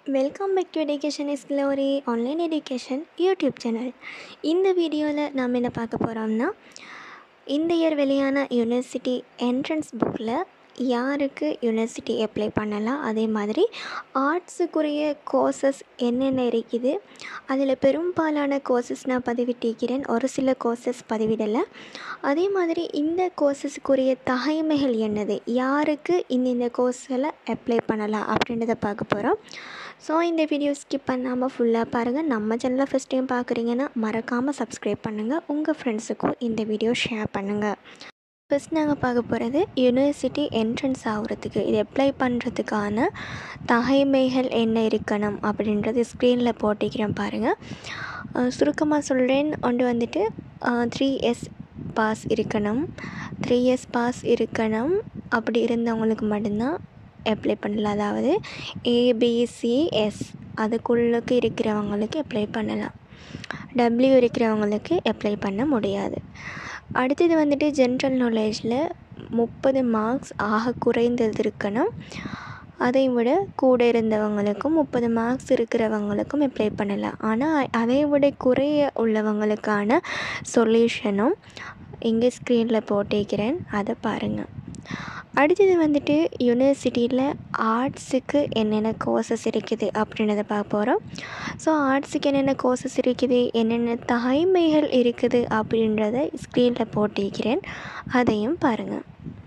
welcome back to education is glory online education YouTube channel இந்த வீடியோவில் நாம் என்ன பார்க்க போகிறோம்னா இந்த இயர் வெளியான யூனிவர்சிட்டி என்ட்ரன்ஸ் புக்கில் யாருக்கு யூனிவர்சிட்டி அப்ளை பண்ணலாம் அதே மாதிரி ஆர்ட்ஸுக்குரிய கோர்சஸ் என்னென்ன இருக்குது அதில் பெரும்பாலான கோர்சஸ் நான் பதிவிட்டிருக்கிறேன் ஒரு சில கோர்சஸ் பதிவிடலை அதே மாதிரி இந்த கோர்சஸுக்குரிய தகைமைகள் என்னது யாருக்கு இந்த இந்த கோர்ஸில் அப்ளை பண்ணலாம் அப்படின்றத பார்க்க போகிறோம் ஸோ இந்த வீடியோ ஸ்கிப் பண்ணாமல் ஃபுல்லாக பாருங்கள் நம்ம சேனலை ஃபஸ்ட் டைம் பார்க்குறீங்கன்னா மறக்காமல் சப்ஸ்கிரைப் பண்ணுங்கள் உங்கள் ஃப்ரெண்ட்ஸுக்கும் இந்த வீடியோ ஷேர் பண்ணுங்கள் ஃபஸ்ட் நாங்கள் பார்க்க போகிறது யூனிவர்சிட்டி என்ட்ரன்ஸ் ஆகிறதுக்கு இது அப்ளை பண்ணுறதுக்கான தகைமைகள் என்ன இருக்கணும் அப்படின்றது ஸ்க்ரீனில் போட்டிக்கிறேன் பாருங்கள் சுருக்கமாக சொல்கிறேன் ஒன்று வந்துட்டு த்ரீ எஸ் பாஸ் இருக்கணும் த்ரீ இயர்ஸ் பாஸ் இருக்கணும் அப்படி இருந்தவங்களுக்கு மட்டும்தான் அப்ளை பண்ணலாம் அதாவது ஏபிசிஎஸ் அதுக்குள்ளுக்கு இருக்கிறவங்களுக்கு அப்ளை பண்ணலாம் டபிள்யூ இருக்கிறவங்களுக்கு அப்ளை பண்ண முடியாது அடுத்தது வந்துட்டு ஜென்ரல் நாலேஜில் முப்பது மார்க்ஸ் ஆக குறைந்தது இருக்கணும் அதை விட கூட இருந்தவங்களுக்கும் முப்பது மார்க்ஸ் இருக்கிறவங்களுக்கும் அப்ளை பண்ணலாம் ஆனால் அதை விட குறைய உள்ளவங்களுக்கான சொல்யூஷனும் இங்கே ஸ்க்ரீனில் போட்டிருக்கிறேன் அதை பாருங்கள் அடுத்தது வந்துட்டு யூனிவர்சிட்டியில் ஆர்ட்ஸுக்கு என்னென்ன கோர்சஸ் இருக்குது அப்படின்றத பார்க்க போகிறோம் ஸோ ஆர்ட்ஸுக்கு என்னென்ன கோர்சஸ் இருக்குது என்னென்ன தகைமைகள் இருக்குது அப்படின்றத ஸ்க்ரீனில் போட்டிருக்கிறேன் அதையும் பாருங்கள்